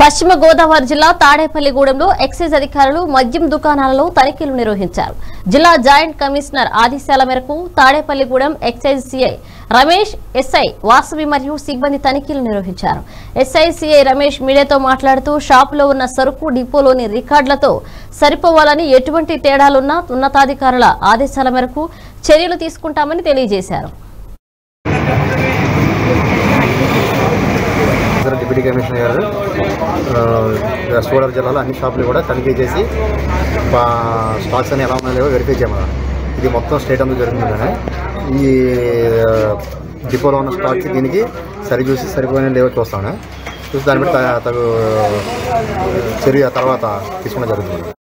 పశ్చిమ గోదావరి జిల్లా తాడేపల్లిగూడెంలో ఎక్సైజ్ అధికారులు మద్యం దుకాణాలలో తనిఖీలు నిర్వహించారు జిల్లా జాయింట్ కమిషనర్ ఆదేశాల మేరకు Tadepalligudem excise CI Ramesh SI Vasavi మరియు సిబ్బంది తనిఖీలు నిర్వహించారు ఎస్ఐ సిఐ రమేష్ మీడియాతో మాట్లాడుతూ షాపులో ఉన్న సరుకు డిపోలోని రికార్డులతో సరిపోవాలని ఎటువంటి తేడాలున్నా ఉన్నతాధికారుల ఆదేశాల మేరకు చర్యలు తీసుకుంటామని తెలియజేశారు ఇద్దరు డిప్యూటీ కమిషనర్ గారు ఆ, వెస్ట్ గోదావరి జిల్లాలో అన్ని షాపులు కూడా తనిఖీ చేసి ఆ, స్టాక్స్ అన్ని ఎలా ఉన్నాయో లేవో వెరిఫై చేయమన్నారు ఇది మొత్తం స్టేట్ అంతా జరుగుతుందనే ఈ ఆ, డిపోలో ఉన్న స్టాక్స్ దీనికి సరి చూసి సరిపోయిన లేవో చూస్తాను చూసి దాన్ని బట్టి త- తగు చర్య తర్వాత తీసుకోవడం జరుగుతుంది